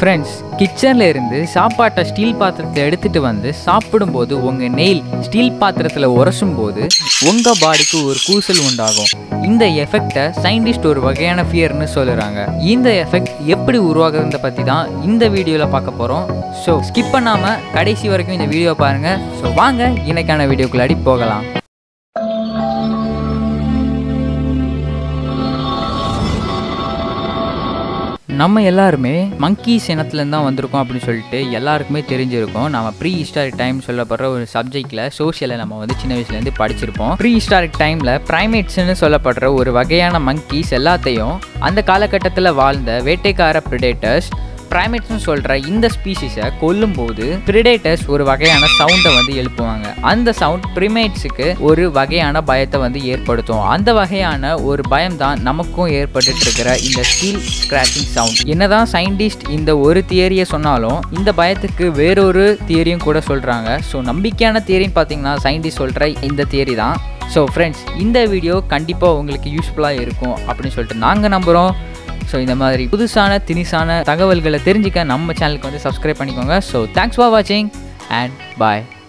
friends கிச்சனில் இருந்து சாப்பாட்டை ஸ்டீல் பாத்திரத்தில் எடுத்துகிட்டு வந்து சாப்பிடும்போது உங்கள் நெயில் ஸ்டீல் பாத்திரத்தில் உரசும் போது உங்கள் பாடிக்கு ஒரு கூசல் உண்டாகும் இந்த எஃபெக்டை சயின்டிஸ்ட் ஒரு வகையான ஃபியர்னு சொல்லுறாங்க இந்த எஃபெக்ட் எப்படி உருவாகுதுன்றத பற்றி தான் இந்த வீடியோவில் பார்க்க போகிறோம் ஸோ ஸ்கிப் பண்ணாமல் கடைசி வரைக்கும் இந்த வீடியோ பாருங்கள் ஸோ வாங்க இன்னைக்கான வீடியோக்குள்ளாடி போகலாம் நம்ம எல்லாருமே மங்கீஸ் இனத்துலேருந்து தான் வந்திருக்கோம் அப்படின்னு சொல்லிட்டு எல்லாருக்குமே தெரிஞ்சிருக்கும் நம்ம ப்ரீ ஹிஸ்டாரிக் டைம் சொல்லப்படுற ஒரு சப்ஜெக்டில் சோஷியலை நம்ம வந்து சின்ன வயசுலேருந்து படிச்சிருப்போம் ப்ரீ ஹிஸ்டாரிக் டைமில் ப்ரைமேட்ஸ்னு சொல்லப்படுற ஒரு வகையான மங்கீஸ் எல்லாத்தையும் அந்த காலகட்டத்தில் வாழ்ந்த வேட்டைக்கார ப்ரிடேட்டர்ஸ் ப்ரைமேட்ஸ்னு சொல்கிற இந்த ஸ்பீசிஸை கொல்லும்போது ப்ரிடேட்டர்ஸ் ஒரு வகையான சவுண்டை வந்து எழுப்புவாங்க அந்த சவுண்ட் ப்ரிமேட்ஸுக்கு ஒரு வகையான பயத்தை வந்து ஏற்படுத்தும் அந்த வகையான ஒரு பயம் தான் நமக்கும் ஏற்பட்டுட்டு இருக்கிற இந்த ஸ்டீல் ஸ்க்ராச்சிங் சவுண்ட் என்னதான் சயின்டிஸ்ட் இந்த ஒரு தியரியை சொன்னாலும் இந்த பயத்துக்கு வேறொரு தியரியும் கூட சொல்கிறாங்க ஸோ நம்பிக்கையான தியரின்னு பார்த்தீங்கன்னா சயின்டிஸ்ட் சொல்கிற இந்த தியரி தான் ஸோ ஃப்ரெண்ட்ஸ் இந்த வீடியோ கண்டிப்பாக உங்களுக்கு யூஸ்ஃபுல்லாக இருக்கும் அப்படின்னு சொல்லிட்டு நாங்கள் நம்புகிறோம் ஸோ இந்த மாதிரி புதுசான திணிசான தகவல்களை தெரிஞ்சுக்க நம்ம சேனலுக்கு வந்து சப்ஸ்கிரைப் பண்ணிக்கோங்க ஸோ தேங்க்ஸ் ஃபார் வாட்சிங் அண்ட் பாய்